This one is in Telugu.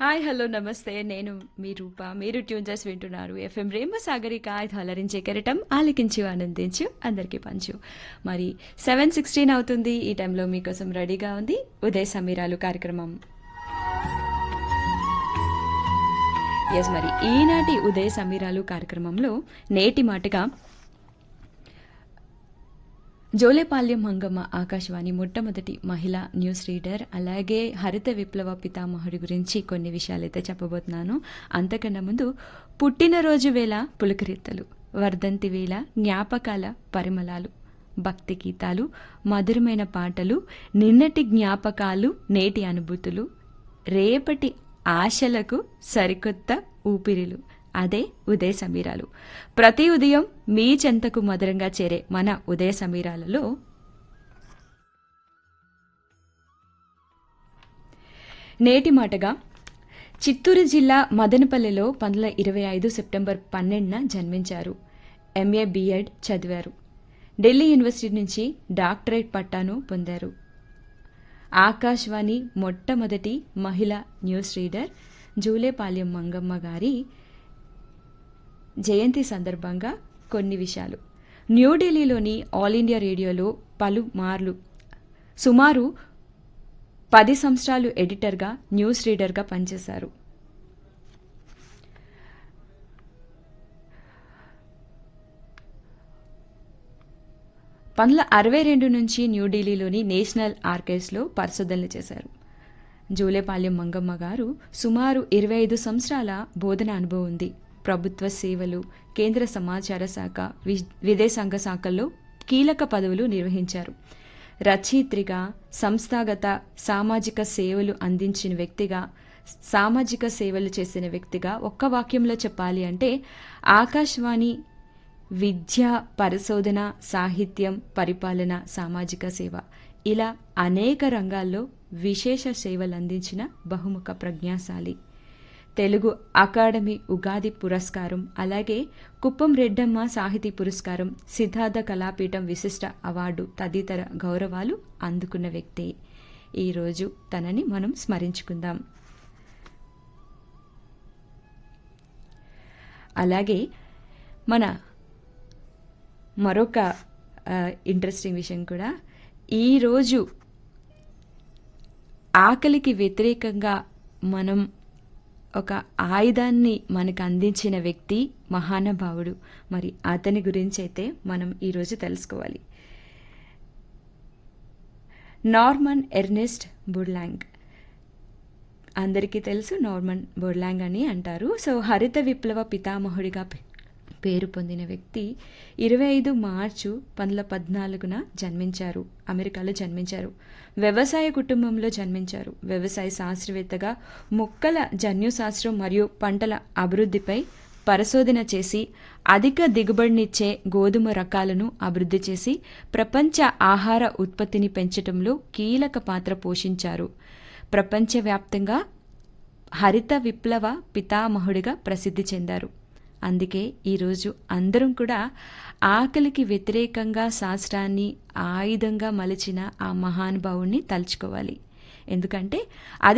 హాయ్ హలో నమస్తే నేను మీ రూప మీరు ట్యూన్ చేసి వింటున్నారు ఎఫ్ఎం రేమ సాగరిక ఇది అలరించే కెరటం ఆలకించి ఆనందించు అందరికీ పంచు మరి సెవెన్ సిక్స్టీన్ అవుతుంది ఈ టైంలో మీకోసం రెడీగా ఉంది ఉదయ సమీరాలు కార్యక్రమం ఎస్ మరి ఈనాటి ఉదయ సమీరాలు కార్యక్రమంలో నేటి మాటగా జోలేపాల్యం మంగమ్మ ఆకాశవాణి మొట్టమొదటి మహిళా న్యూస్ రీడర్ అలాగే హరిత విప్లవ పితామహుడి గురించి కొన్ని విషయాలైతే చెప్పబోతున్నాను అంతకన్నా ముందు పుట్టినరోజు వేళ పులకరిత్తలు వర్ధంతి వేళ జ్ఞాపకాల పరిమళాలు భక్తి గీతాలు మధురమైన పాటలు నిన్నటి జ్ఞాపకాలు నేటి అనుభూతులు రేపటి ఆశలకు సరికొత్త ఊపిరిలు అదే ఉదయ సమీరాలు ప్రతి ఉదయం మీ చెంతకు మధురంగా చేరే మన ఉదయ సమీరాలలో నేటి మాటగా చిత్తూరు జిల్లా మదనపల్లెలో పంతొమ్మిది ఇరవై ఐదు సెప్టెంబర్ పన్నెండున జన్మించారు ఎంఏ బిఎడ్ చదివారు ఢిల్లీ యూనివర్సిటీ నుంచి డాక్టరేట్ పట్టాను పొందారు ఆకాశవాణి మొట్టమొదటి మహిళా న్యూస్ రీడర్ జూలేపాల్యం మంగమ్మ గారి జయంతి సందర్భంగా కొన్ని విషయాలు న్యూఢిల్లీలోని ఆల్ ఇండియా రేడియోలో పలుమార్లు సుమారు పది సంవత్సరాలు ఎడిటర్గా న్యూస్ రీడర్గా పనిచేశారు పంతొమ్మిది అరవై రెండు నుంచి న్యూఢిల్లీలోని నేషనల్ ఆర్కైవ్స్లో పరిశోధనలు చేశారు జూలేపాల్యం మంగమ్మ గారు సుమారు ఇరవై ఐదు సంవత్సరాల బోధన అనుభవం ఉంది ప్రభుత్వ సేవలు కేంద్ర సమాచార శాఖ విదేశాంగ శాఖల్లో కీలక పదవులు నిర్వహించారు రచయిత్రిగా సంస్థాగత సామాజిక సేవలు అందించిన వ్యక్తిగా సామాజిక సేవలు చేసిన వ్యక్తిగా ఒక్క వాక్యంలో చెప్పాలి అంటే ఆకాశవాణి విద్య పరిశోధన సాహిత్యం పరిపాలన సామాజిక సేవ ఇలా అనేక రంగాల్లో విశేష సేవలు అందించిన బహుముఖ ప్రజ్ఞాశాలి తెలుగు అకాడమీ ఉగాది పురస్కారం అలాగే కుప్పం రెడ్డమ్మ సాహితీ పురస్కారం సిద్ధార్థ కళాపీఠం విశిష్ట అవార్డు తదితర గౌరవాలు అందుకున్న వ్యక్తి ఈరోజు తనని మనం స్మరించుకుందాం అలాగే మన మరొక ఇంట్రెస్టింగ్ విషయం కూడా ఈరోజు ఆకలికి వ్యతిరేకంగా మనం ఒక ఆయుధాన్ని మనకు అందించిన వ్యక్తి మహానుభావుడు మరి అతని గురించి అయితే మనం ఈరోజు తెలుసుకోవాలి నార్మన్ ఎర్నెస్ట్ బుడ్లాంగ్ అందరికీ తెలుసు నార్మన్ బుడ్లాంగ్ అని అంటారు సో హరిత విప్లవ పితామహుడిగా పేరు పొందిన వ్యక్తి ఇరవై ఐదు మార్చు పంతొమ్మిది పద్నాలుగున జన్మించారు అమెరికాలో జన్మించారు వ్యవసాయ కుటుంబంలో జన్మించారు వ్యవసాయ శాస్త్రవేత్తగా మొక్కల జన్యుశాస్త్రం మరియు పంటల అభివృద్ధిపై పరిశోధన చేసి అధిక దిగుబడినిచ్చే గోధుమ రకాలను అభివృద్ధి చేసి ప్రపంచ ఆహార ఉత్పత్తిని పెంచడంలో కీలక పాత్ర పోషించారు ప్రపంచవ్యాప్తంగా హరిత విప్లవ పితామహుడిగా ప్రసిద్ధి చెందారు అందుకే ఈరోజు అందరం కూడా ఆకలికి వ్యతిరేకంగా శాస్త్రాన్ని ఆయుధంగా మలిచిన ఆ మహానుభావుణ్ణి తలుచుకోవాలి ఎందుకంటే అది